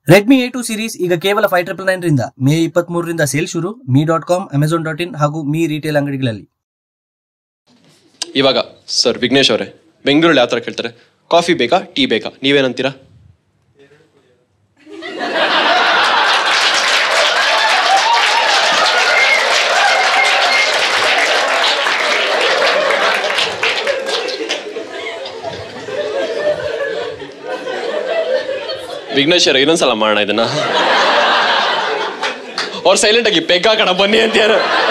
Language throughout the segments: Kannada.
ರೆಡ್ಮಿ ಎ ಟು ಸೀರೀಸ್ ಈಗ ಕೇವಲ ಫೈವ್ ಟ್ರಿಪಲ್ ನೈನ್ ರಿಂದ ಮೇ ಇಪ್ಪತ್ತ್ ಮೂರರಿಂದ ಸೇಲ್ ಶುರು Mi dot com Amazon dot in ಹಾಗೂ ಮೀ ರಿಟೇಲ್ ಅಂಗಡಿಗಳಲ್ಲಿ ಇವಾಗ ಸರ್ ವಿಘ್ನೇಶ್ ಅವರೇ ಬೆಂಗಳೂರಲ್ಲಿ ಯಾವ ಥರ ಕೇಳ್ತಾರೆ ಕಾಫಿ ಬೇಕಾ ಟೀ ಬೇಕಾ ನೀವೇನಂತೀರಾ ವಿಘ್ನೇಶ್ ಅವರೇ ಇನ್ನೊಂದ್ಸಲ ಮಾಡೋಣ ಇದನ್ನ ಅವ್ರು ಸೈಲೆಂಟ್ ಆಗಿ ಪೆಗ್ಗ ಕಣ ಬನ್ನಿ ಅಂತೀರ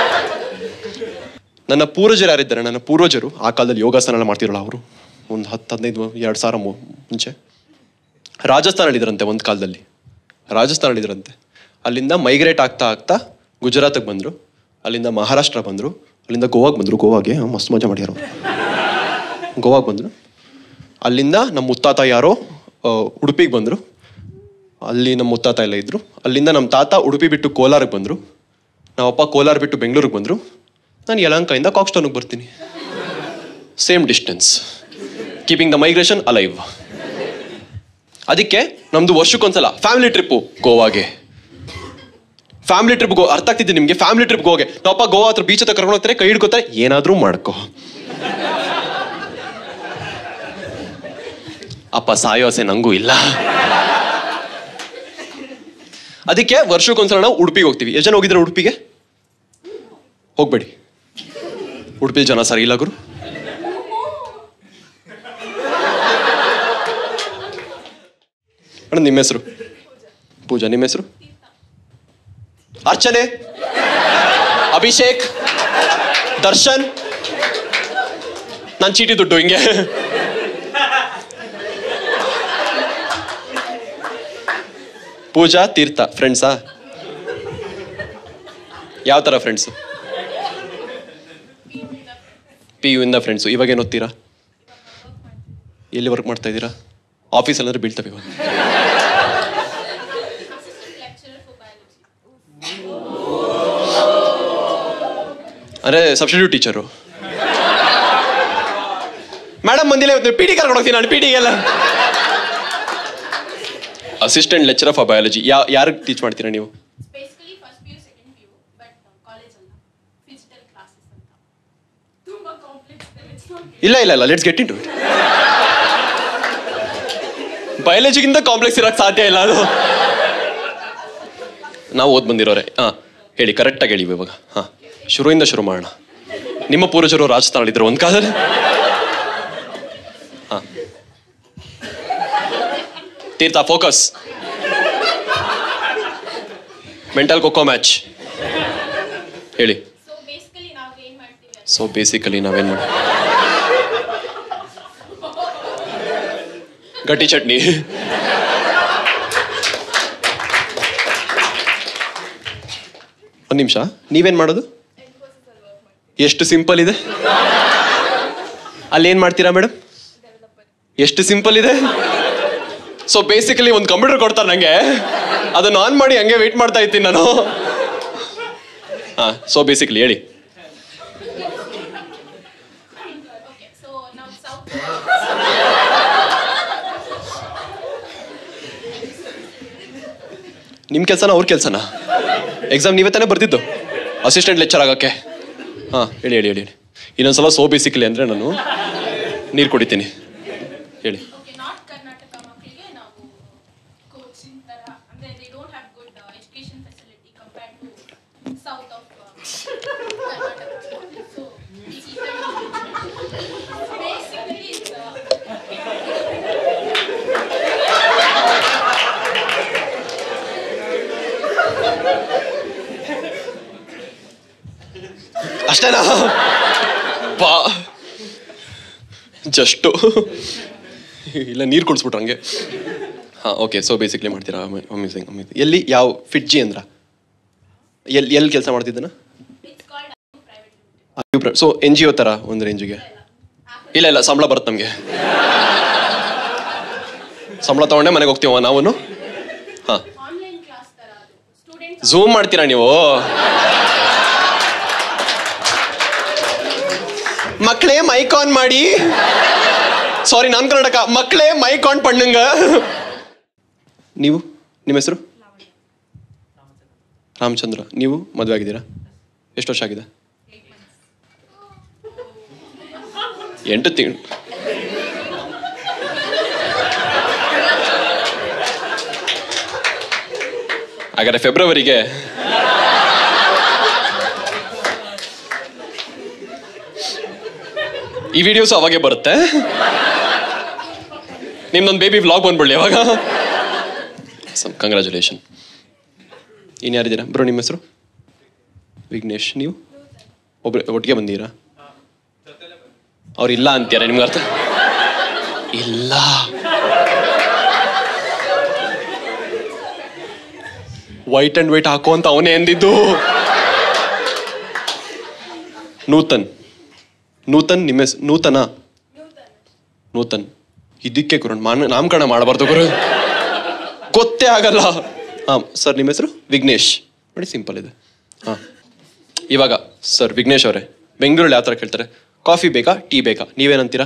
ನನ್ನ ಪೂರ್ವಜರು ಯಾರಿದ್ದಾರೆ ನನ್ನ ಪೂರ್ವಜರು ಆ ಕಾಲದಲ್ಲಿ ಯೋಗಾಸನ ಎಲ್ಲ ಮಾಡ್ತಿರಲ್ಲ ಅವರು ಒಂದು ಹತ್ತು ಹದಿನೈದು ಎರಡು ಸಾವಿರ ಮು- ಮುಂಚೆ ರಾಜಸ್ಥಾನಲ್ಲಿದ್ದರಂತೆ ಒಂದು ಕಾಲದಲ್ಲಿ ರಾಜಸ್ಥಾನಲ್ಲಿದ್ದರಂತೆ ಅಲ್ಲಿಂದ ಮೈಗ್ರೇಟ್ ಆಗ್ತಾ ಆಗ್ತಾ ಗುಜರಾತಿಗೆ ಬಂದರು ಅಲ್ಲಿಂದ ಮಹಾರಾಷ್ಟ್ರ ಬಂದರು ಅಲ್ಲಿಂದ ಗೋವಾಗೆ ಬಂದರು ಗೋವಾಗೆ ಹ್ಮ್, ಮಸ್ತ್ ಮಜಾ ಮಾಡ್ಯಾರ ಅವ್ರು ಗೋವಾಗೆ ಬಂದರು ಅಲ್ಲಿಂದ ನಮ್ಮ ಮುತ್ತಾತ ಯಾರೋ ಉಡುಪಿಗೆ ಬಂದರು ಅಲ್ಲಿ ನಮ್ಮ ಮುತ್ತಾತ ಎಲ್ಲ ಇದ್ರು ಅಲ್ಲಿಂದ ನಮ್ಮ ತಾತ ಉಡುಪಿ ಬಿಟ್ಟು ಕೋಲಾರಕ್ಕೆ ಬಂದರು ನಮ್ಮಪ್ಪ ಕೋಲಾರ ಬಿಟ್ಟು ಬೆಂಗಳೂರಿಗೆ ಬಂದರು ನಾನು ಯಲಹಂಕದಿಂದ ಕಾಕ್ಸ್ಟೋನಿಗೆ ಬರ್ತೀನಿ same distance keeping the migration alive ಅದಕ್ಕೆ ನಮ್ದು ವರ್ಷಕ್ಕೊಂದ್ಸಲ ಫ್ಯಾಮಿಲಿ ಟ್ರಿಪ್ಪು ಗೋವಾಗೆ ಫ್ಯಾಮಿಲಿ ಟ್ರಿಪ್ ಗೋ ಅರ್ಥ ಆಗ್ತಿದೆ ನಿಮಗೆ ಫ್ಯಾಮಿಲಿ ಟ್ರಿಪ್ ಗೋವಾಗೆ ನಮ್ಮಪ್ಪ ಗೋವಾ ಹತ್ರ ಬೀಚ್ ಹತ್ರ ಕರ್ಕೊಂಡು ಹೋಗ್ತಾರೆ ಕೈ ಹಿಡ್ಕೋತಾರೆ ಏನಾದರೂ ಮಾಡ್ಕೋ ಅಪ್ಪ ಸಾಯೋ ಆಸೆ ನಂಗೂ ಇಲ್ಲ ಅದಕ್ಕೆ ವರ್ಷಕ್ಕೊಂದ್ಸಲ ನಾವು ಉಡುಪಿಗೆ ಹೋಗ್ತೀವಿ ಎಷ್ಟು ಜನ ಹೋಗಿದ್ರೆ ಉಡುಪಿಗೆ ಹೋಗ್ಬೇಡಿ ಉಡುಪಿ ಜನ ಸರಿ ಇಲ್ಲ ಗುರು ಮೇಡಮ್ ನಿಮ್ಮ ಹೆಸರು ಪೂಜಾ ನಿಮ್ಮ ಹೆಸರು ಅರ್ಚನೆ ಅಭಿಷೇಕ್ ದರ್ಶನ್ ನಾನು ಚೀಟಿ ದುಡ್ಡು ಹಿಂಗೆ ಪೂಜಾ ತೀರ್ಥ ಫ್ರೆಂಡ್ಸಾ ಯಾವ ಥರ ಫ್ರೆಂಡ್ಸು ಪಿ ಯು ಇಂದ ಫ್ರೆಂಡ್ಸು ಇವಾಗ ಏನು ಓದ್ತೀರಾ ಎಲ್ಲಿ ವರ್ಕ್ ಮಾಡ್ತಾ ಇದ್ದೀರಾ ಆಫೀಸಲ್ಲಿ ಅಂದ್ರೆ ಬೀಳ್ತವೆ ಇವಾಗ ಅಂದರೆ ಸಬ್ಸ್ಟಿಟ್ಯೂಟ್ ಟೀಚರು ಮೇಡಮ್ ಬಂದಿಲ್ಲ ಇವತ್ತು ಪಿ ಟಿ ಕರ್ಕೊಂಡು ಹೋಗ್ತೀನಿ ನಾನು ಪಿ ಟಿಗೆಲ್ಲ assistant lecture of biology yeah ಯಾರಿಗೆ ಟೀಚ್ ಮಾಡ್ತೀರಾ ನೀವು basically first P U second P U but college ಅಲ್ಲ ಫಿಸಿಕಲ್ ಕ್ಲಾಸಸ್ ಅಂತ ತುಂಬಾ ಕಾಂಪ್ಲೆಕ್ಸ್ ಇದೆ ಇಟ್ಸ್ ನಾಟ್ ಇಲ್ಲ ಇಲ್ಲ ಇಲ್ಲ let's get into it ಬಯಾಲಜಿಗಿಂತ ಕಾಂಪ್ಲೆಕ್ಸ್ ಇರೋಕ್ಕೆ ಸಾಧ್ಯ ಇಲ್ಲ ಅದು ನಾವು ಓದ್ ಬಂದಿರೋರೆ ಹಾಂ ಹೇಳಿ ಕರೆಕ್ಟಾಗಿ ಹೇಳಿ ಇವಾಗ ಹಾಂ ಶುರುವಿಂದ ಶುರು ಮಾಡೋಣ ನಿಮ್ಮ ಪೂರ್ವಜರು ರಾಜಸ್ಥಾನಲ್ಲಿದ್ದರು ಒಂದು ಕಾಲದಲ್ಲಿ ಹಾಂ Teertha focus mental khokho match ಹೇಳಿ ಸೊ ಬೇಸಿಕಲಿ ನಾವು ಏನ್ ಮಾಡ್ತೀವಿ ಅಂದ್ರೆ ಸೊ ಬೇಸಿಕಲಿ ನಾವೇನು ಮಾಡಿ ಗಟ್ಟಿ ಚಟ್ನಿ ಒಂದು ನಿಮಿಷ ನೀವೇನು ಮಾಡೋದು ಎಷ್ಟು ಸಿಂಪಲ್ ಇದೆ ಅಲ್ಲೇನು ಮಾಡ್ತೀರಾ ಮೇಡಮ್ ಎಷ್ಟು ಸಿಂಪಲ್ ಇದೆ ಸೊ ಬೇಸಿಕಲಿ ಒಂದು ಕಂಪ್ಯೂಟರ್ ಕೊಡ್ತಾರೆ ನನಗೆ ಅದನ್ನು ಆನ್ ಮಾಡಿ ಹಂಗೆ ವೆಯ್ಟ್ ಮಾಡ್ತಾ ಇರ್ತೀನಿ ನಾನು ಹಾಂ ಸೊ ಬೇಸಿಕಲಿ ಹೇಳಿ ಓಕೆ ಸೊ ನಾವು ಸೌತ್ ನಿಮ್ಮ ಕೆಲಸನ ಅವ್ರ ಕೆಲಸನ ಎಕ್ಸಾಮ್ ನೀವೇ ತಾನೇ ಬರ್ತಿದ್ದು ಅಸಿಸ್ಟೆಂಟ್ ಲೆಕ್ಚರ್ ಆಗೋಕ್ಕೆ ಹಾಂ ಹೇಳಿ ಹೇಳಿ ಹೇಳಿ ಹೇಳಿ ಇನ್ನೊಂದ್ಸಲ ಸೋ ಬೇಸಿಕಲಿ ಅಂದರೆ ನಾನು ನೀರು ಕುಡಿತೀನಿ ಹೇಳಿ ಓಕೆ ನಾರ್ತ್ ಕರ್ನಾಟಕ ಮಕ್ಕಳಿಗೆ ನಾವು ಕೋಚಿಂಗ್ ತರ ಅಂದ್ರೆ they don't have good education facility compared to south of Karnataka so basically ಅಷ್ಟೇನಾ ಬಾ ಜಸ್ಟು ಇಲ್ಲ ನೀರು ಕುಡಿಸ್ಬಿಟ್ರು ಹಂಗೆ ಹಾಂ ಓಕೆ ಸೊ ಬೇಸಿಕ್ಲಿ ಮಾಡ್ತೀರಾ ಅಮೇಸಿಂಗ್ ಅಮೇಸಿಂಗ್ ಎಲ್ಲಿ ಯಾವ ಫಿಡ್ಜಿ ಅಂದ್ರ ಎಲ್ಲಿ ಎಲ್ಲಿ ಕೆಲಸ ಮಾಡ್ತಿದ್ದನ it's called private so N G O ಥರ ಒಂದು ರೇಂಜಿಗೆ ಇಲ್ಲ ಇಲ್ಲ ಸಂಬಳ ಬರುತ್ತೆ ನಮಗೆ ಸಂಬಳ ತೊಗೊಂಡೆ ಮನೆಗೆ ಹೋಗ್ತೀವ ನಾವು ಹಾಂ ಆನ್ಲೈನ್ ಕ್ಲಾಸ್ ತರ ಅದು ಸ್ಟೂಡೆಂಟ್ಸ್ ಝೂಮ್ ಮಾಡ್ತೀರಾ ನೀವು ಮಕ್ಕಳೇ ಮೈಕ್ ಆನ್ ಮಾಡಿ ಸಾರಿ ನಾನ್ ಕರ್ನಾಟಕ ಮಕ್ಕಳೇ ಮೈಕ್ ಆನ್ ಪಣ್ಣಂಗ ನೀವು ನಿಮ್ಮ ಹೆಸರು ರಾಮಚಂದ್ರ ನೀವು ಮದುವೆ ಆಗಿದ್ದೀರಾ ಎಷ್ಟು ವರ್ಷ ಆಗಿದೆ ಎಂಟು ತಿಂಗಳು ಹಾಗಾದ್ರೆ ಫೆಬ್ರವರಿಗೆ ಈ ವಿಡಿಯೋಸ್ ಅವಾಗೆ ಬರುತ್ತೆ ನಿಮ್ದೊಂದು ಬೇಬಿ ವ್ಲಾಗ್ ಬಂದ್ಬಿಡ್ಲಿ ಅವಾಗ ಸಮ್ ಕಂಗ್ರ್ಯಾಚುಲೇಷನ್ ಇನ್ನು ಯಾರಿದ್ದೀರಾ ಬ್ರೋ ನಿಮ್ಮ ಹೆಸರು ವಿಘ್ನೇಶ್ ನೀವು ಒಬ್ರು ಒಟ್ಟಿಗೆ ಬಂದೀರಾ ಅವ್ರು ಇಲ್ಲ ಅಂತೀರ ನಿಮ್ಗೆ ಅರ್ಥ ಇಲ್ಲ ವೈಟ್ ಅಂಡ್ ವೈಟ್ ಹಾಕೋ ಅಂತ ಅವನೇ ಎಂದಿದ್ದು ನೂತನ್ ನೂತನ್ ನಿಮ್ಮ ಹೆಸ್- ನೂತನ ನೂತನ್ ಇದಕ್ಕೆ ಗುರು ಮಾನ ನಾಮಕರಣ ಮಾಡಬಾರ್ದು ಗುರು ಗೊತ್ತೇ ಆಗಲ್ಲ ಹಾಂ ಸರ್ ನಿಮ್ಮ ಹೆಸರು ವಿಘ್ನೇಶ್ ನೋಡಿ ಸಿಂಪಲ್ ಇದೆ ಹಾಂ ಇವಾಗ ಸರ್ ವಿಘ್ನೇಶ್ ಅವರೇ ಬೆಂಗಳೂರಲ್ಲಿ ಯಾವ ಥರ ಕೇಳ್ತಾರೆ ಕಾಫಿ ಬೇಕಾ ಟೀ ಬೇಕಾ ನೀವೇನಂತೀರಾ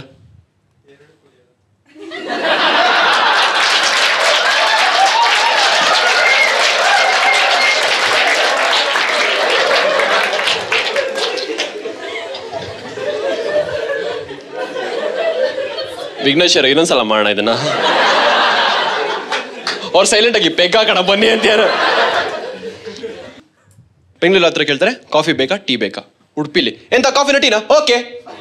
ವಿಘ್ನೇಶ್ ಅವರೇ ಇನ್ನೊಂದ್ಸಲ ಮಾಡೋಣ ಇದನ್ನ ಅವ್ರು ಸೈಲೆಂಟ್ ಆಗಿ ಪೆಗ್ ಹಾಕೋಣ ಬನ್ನಿ ಅಂತ್ಯಾರ ಬೆಂಗಳೂರು ಹತ್ರ ಕೇಳ್ತಾರೆ ಕಾಫಿ ಬೇಕಾ ಟೀ ಬೇಕಾ ಉಡುಪಿಲಿ ಎಂತ ಕಾಫಿನ ಟೀನಾ ಓಕೆ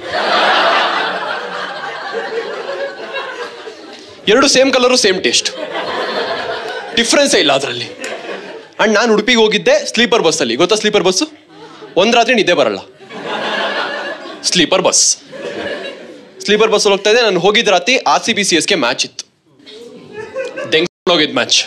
ಎರಡು ಸೇಮ್ ಕಲರು ಸೇಮ್ ಟೇಸ್ಟ್ ಡಿಫ್ರೆನ್ಸೇ ಇಲ್ಲ ಅದರಲ್ಲಿ ಅಂಡ್ ನಾನು ಉಡುಪಿಗೆ ಹೋಗಿದ್ದೆ ಸ್ಲೀಪರ್ ಬಸ್ಸಲ್ಲಿ ಗೊತ್ತಾ ಸ್ಲೀಪರ್ ಬಸ್ಸು ಒಂದು ರಾತ್ರಿ ನಿದ್ದೆ ಬರಲ್ಲ ಸ್ಲೀಪರ್ ಬಸ್ ಸ್ಲೀಪರ್ ಬಸ್ ಹೋಗ್ತಾ ಇದೆ ನಾನು ಹೋಗಿದ್ದ ರಾತ್ರಿ ಆರ್ ಸಿ ಬಿ ಸಿ ಎಸ್ಗೆ ಮ್ಯಾಚ್ ಇತ್ತು ದೆಂಗ್ ಹೋಗಿದ್ ಮ್ಯಾಚ್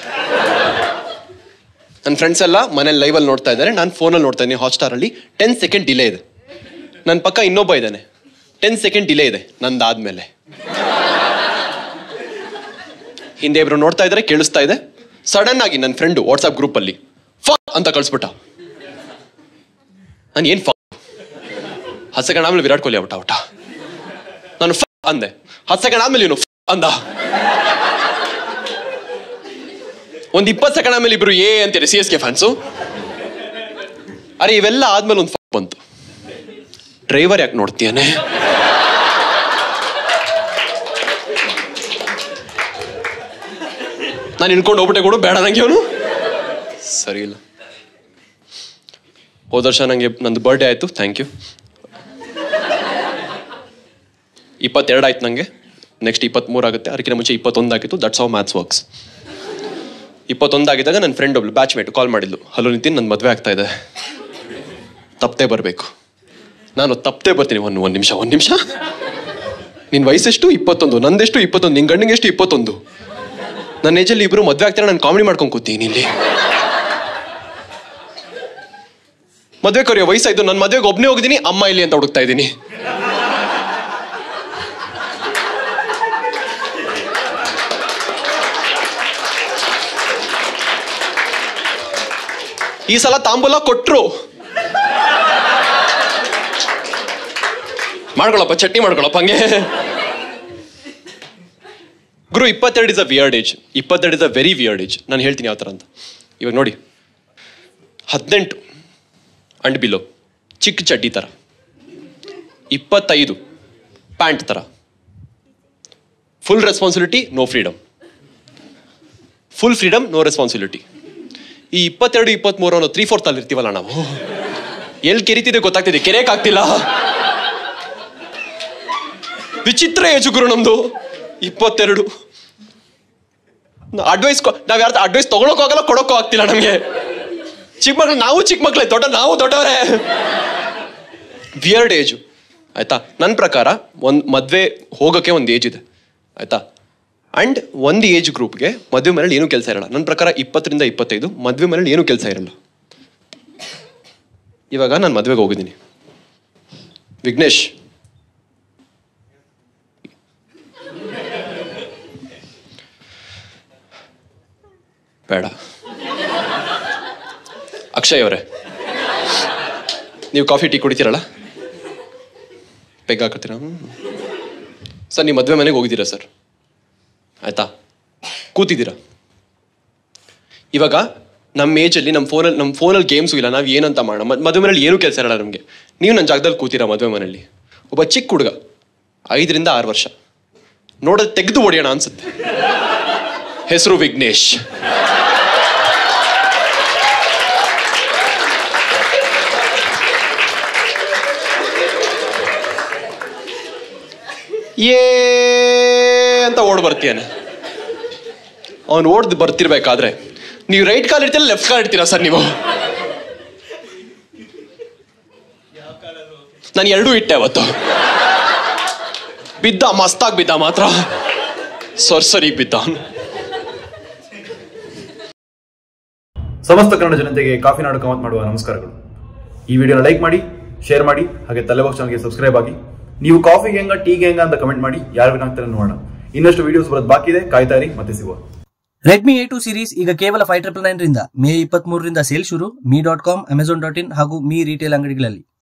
ನನ್ನ ಫ್ರೆಂಡ್ಸ್ ಎಲ್ಲ ಮನೇಲಿ ಲೈವಲ್ಲಿ ನೋಡ್ತಾ ಇದ್ದಾರೆ ನಾನು ಫೋನಲ್ಲಿ ನೋಡ್ತಾ ಇದ್ದೀನಿ ಹಾಟ್ಸ್ಟಾರಲ್ಲಿ ಟೆನ್ ಸೆಕೆಂಡ್ ಡಿಲೇ ಇದೆ ನನ್ನ ಪಕ್ಕ ಇನ್ನೊಬ್ಬ ಇದ್ದಾನೆ ಟೆನ್ ಸೆಕೆಂಡ್ ಡಿಲೇ ಇದೆ ನಂದಾದ್ಮೇಲೆ ಹಿಂದೆ ಇಬ್ರು ನೋಡ್ತಾ ಇದ್ದಾರೆ ಕೇಳಿಸ್ತಾ ಇದೆ ಸಡನ್ ಆಗಿ ನನ್ನ ಫ್ರೆಂಡು ವಾಟ್ಸ್ಆಪ್ ಗ್ರೂಪಲ್ಲಿ ಫ ಅಂತ ಕಳಿಸ್ಬಿಟ್ಟ ನಾನು ಏನು ಫ ಹತ್ತು ಸೆಕೆಂಡ್ ಆಮೇಲೆ ವಿರಾಟ್ ಕೊಹ್ಲಿ ಔಟ ಔಟ ನಾನು ಫ ಅಂದೆ ಹತ್ತು ಸೆಕೆಂಡ್ ಆದ್ಮೇಲೆ ಇವನು ಫ ಅಂದ ಒಂದ್ ಇಪ್ಪತ್ತು ಸೆಕೆಂಡ್ ಆಮೇಲೆ ಇಬ್ರು ಏ ಅಂತೀರಿ ಸಿ ಎಸ್ ಕೆ ಫ್ಯಾನ್ಸು ಅರೆ ಇವೆಲ್ಲ ಆದ್ಮೇಲೆ ಒಂದು ಫ ಬಂತು ಡ್ರೈವರ್ ಯಾಕೆ ನೋಡ್ತೀಯಾನೆ ನಾನು ಇಳ್ಕೊಂಡು ಹೋಗ್ಬಿಟ್ಟೆ ಕೊಡು ಬೇಡ ನಂಗೆ ಅವನು ಸರಿ ಇಲ್ಲ ಹೋದ ವರ್ಷ ನನಗೆ ನಂದು ಬರ್ಡೇ ಆಯಿತು ಥ್ಯಾಂಕ್ ಯು ಇಪ್ಪತ್ತೆರಡು ಆಯ್ತು ನನಗೆ ನೆಕ್ಸ್ಟ್ ಇಪ್ಪತ್ತ್ಮೂರು ಆಗುತ್ತೆ ಅದಕ್ಕಿಂತ ಮುಂಚೆ ಇಪ್ಪತ್ತೊಂದು ಆಗಿತ್ತು ದಟ್ಸ್ ಹೌ ಮ್ಯಾಥ್ಸ್ ವರ್ಕ್ಸ್ ಇಪ್ಪತ್ತೊಂದು ಆಗಿದ್ದಾಗ ನನ್ನ ಫ್ರೆಂಡ್ ಒಬ್ಳು ಬ್ಯಾಚ್ ಮೇಟ್ ಕಾಲ್ ಮಾಡಿದ್ಲು ಹಲೋ ನಿತಿನ್ ನನ್ನ ಮದುವೆ ಆಗ್ತಾ ಇದೆ ತಪ್ಪದೆ ಬರಬೇಕು ನಾನು ತಪ್ಪದೆ ಬರ್ತೀನಿ ಒಂದು ಒಂದು ನಿಮಿಷ ಒಂದು ನಿಮಿಷ ನಿನ್ನ ವಯಸ್ಸೆಷ್ಟು ಇಪ್ಪತ್ತೊಂದು ನಂದೆಷ್ಟು ಇಪ್ಪತ್ತೊಂದು ನಿನ್ನ ಗಂಡಿಗೆ ಎಷ್ಟು ಇಪ್ಪತ್ತೊಂದು ನನ್ನ ಏಜಲ್ಲಿ ಇಬ್ರು ಮದುವೆ ಆಗ್ತಾರೆ ನಾನು ಕಾಮಿಡಿ ಮಾಡ್ಕೊಂಡು ಕೂತೀನಿ ಇಲ್ಲಿ ಮದುವೆ ಕರೆಯೋ ವಯಸ್ಸಾಯ್ತು ನನ್ನ ಮದುವೆಗೆ ಒಬ್ಬನೇ ಹೋಗಿದ್ದೀನಿ ಅಮ್ಮ ಇಲ್ಲಿ ಅಂತ ಹುಡುಕ್ತಾ ಇದ್ದೀನಿ ಈ ಸಲ ತಾಂಬೂಲ ಕೊಟ್ರು ಮಾಡ್ಕೊಳಪ್ಪ ಚಟ್ನಿ ಮಾಡ್ಕೊಳಪ್ಪ ಹಂಗೆ ಗುರು ಇಪ್ಪತ್ತೆರಡು ಇಸ್ ಅ ವಿಯರ್ಡ್ ಏಜ್ ಇಪ್ಪತ್ತೆರಡು is a very weird age ನಾನು ಹೇಳ್ತೀನಿ ಯಾವ ಥರ ಅಂತ ಇವಾಗ ನೋಡಿ ಹದಿನೆಂಟು ಅಂಡ್ ಬಿಲೋ ಚಿಕ್ಕ ಚಡ್ಡಿ ಥರ ಇಪ್ಪತ್ತೈದು ಪ್ಯಾಂಟ್ ಥರ full responsibility no freedom full freedom no responsibility ಈ ಇಪ್ಪತ್ತೆರಡು ಇಪ್ಪತ್ತ್ಮೂರು ಅನ್ನೋ ತ್ರೀ ಫೋರ್ತ್ ಅಲ್ಲಿ ಇರ್ತೀವಲ್ಲ ನಾವು ಎಲ್ಲಿ ಕೆರಿತಿದೆ ಗೊತ್ತಾಗ್ತಿದೆ ಕೆರೆಯಕ್ ಆಗ್ತಿಲ್ಲ ವಿಚಿತ್ರ ಏಜು ಗುರು ನಮ್ದು ಇಪ್ಪತ್ತೆರಡು ಅಡ್ವೈಸ್ ನಾವ್ ಯಾರ ಅಡ್ವೈಸ್ ತಗೊಳಕ್ ಹೋಗಲ್ಲ ಕೊಡೋಕ್ಕೂ ಆಗ್ತಿಲ್ಲ ನಮ್ಗೆ ಚಿಕ್ಕ ಮಕ್ಳು ನಾವು ಚಿಕ್ಕ ಮಕ್ಳೇ ದೊಡ್ಡ ನಾವು ದೊಡ್ಡವರೇ ವಿಯರ್ಡ್ ಏಜು ಆಯ್ತಾ ನನ್ನ ಪ್ರಕಾರ ಒಂದು ಮದುವೆ ಹೋಗೋಕ್ಕೆ ಒಂದು ಏಜ್ ಇದೆ ಆಯ್ತಾ ಅಂಡ್ ಒಂದು ಏಜ್ ಗ್ರೂಪ್ಗೆ ಮದುವೆ ಮನೇಲಿ ಏನೂ ಕೆಲಸ ಇರಲ್ಲ ನನ್ನ ಪ್ರಕಾರ ಇಪ್ಪತ್ತರಿಂದ ಇಪ್ಪತ್ತೈದು ಮದುವೆ ಮನೇಲಿ ಏನೂ ಕೆಲಸ ಇರಲ್ಲ ಇವಾಗ ನಾನು ಮದುವೆಗೆ ಹೋಗಿದ್ದೀನಿ ವಿಘ್ನೇಶ್ ಬೇಡ ಅಕ್ಷಯ್ ಅವರೇ ನೀವು ಕಾಫಿ ಟೀ ಕುಡಿತೀರಲ್ಲ ಪೆಗ್ ಹಾಕತ್ತೀರಾ ಸರ್ ನೀವು ಮದುವೆ ಮನೆಗೆ ಹೋಗಿದ್ದೀರಾ ಸರ್ ಆಯ್ತಾ ಕೂತಿದ್ದೀರಾ ಇವಾಗ ನಮ್ಮ ಏಜಲ್ಲಿ ನಮ್ಮ ಫೋನಲ್ಲಿ ನಮ್ಮ ಫೋನಲ್ಲಿ ಗೇಮ್ಸು ಇಲ್ಲ ನಾವು ಏನಂತ ಮಾಡೋಣ ಮ- ಮದುವೆ ಮನೇಲಿ ಏನೂ ಕೆಲಸ ಇರಲ್ಲ ನಮಗೆ ನೀವು ನನ್ನ ಜಾಗದಲ್ಲಿ ಕೂತೀರಾ ಮದುವೆ ಮನೇಲಿ ಒಬ್ಬ ಚಿಕ್ಕ ಹುಡುಗ ಐದರಿಂದ ಆರು ವರ್ಷ ನೋಡೋದು ತೆಗೆದು ಹೊಡೆಯೋಣ ಅನ್ಸುತ್ತೆ ಹೆಸರು ವಿಘ್ನೇಶ್ ಏ ಅಂತ ಓಡ್ ಬರ್ತೀಯಾನೆ ಅವನು ಓಡ್ದು ಬರ್ತಿರ್ಬೇಕಾದ್ರೆ ನೀವು ರೈಟ್ ಕಾಲ್ ಇರ್ತೀರ ಲೆಫ್ಟ್ ಕಾಲ್ ಇರ್ತೀರಾ ಸರ್ ನೀವು ನಾನು ಎರಡೂ ಇಟ್ಟೆ ಅವತ್ತು ಬಿದ್ದ ಮಸ್ತಾಗಿ ಬಿದ್ದ ಮಾತ್ರ ಸೊರ್ಸರಿಗೆ ಬಿದ್ದ ಅವನು ಸಮಸ್ತ ಕನ್ನಡ ಜನತೆಗೆ ಕಾಫಿ ನಾಡು ಕಮತ್ ಮಾಡುವ ನಮಸ್ಕಾರಗಳು ಈ ವಿಡಿಯೋನ ಲೈಕ್ ಮಾಡಿ ಶೇರ್ ಮಾಡಿ ಹಾಗೆ ತಲೆಬಾಕ್ಸ್ ಚಾನಲ್ಗೆ ಸಬ್ಸ್ಕ್ರೈಬ್ ಆಗಿ ನೀವು ಕಾಫಿಗೆ ಹೆಂಗ ಟೀಗೆ ಹೆಂಗ ಅಂತ ಕಮೆಂಟ್ ಮಾಡಿ ಯಾರು ವಿನಾಗ್ತಾರೆ ನೋಡೋಣ ಇನ್ನಷ್ಟು ವಿಡಿಯೋಸ್ ಬರೋದು ಬಾಕಿ ಇದೆ ಕಾಯ್ತಾ ಇರಿ ಮತ್ತೆ ಸಿಗುವ ರೆಡ್ಮಿ ಎ ಟು ಸೀರೀಸ್ ಈಗ ಕೇವಲ ಫೈವ್ ಟ್ರಿಪಲ್ ನೈನ್ ರಿಂದ ಮೇ ಇಪ್ಪತ್ತ್ ಮೂರರಿಂದ ಸೇಲ್ ಶುರು Mi dot com Amazon dot in ಹಾಗೂ ಮೀ ರಿಟೇಲ್ ಅಂಗಡಿಗಳಲ್ಲಿ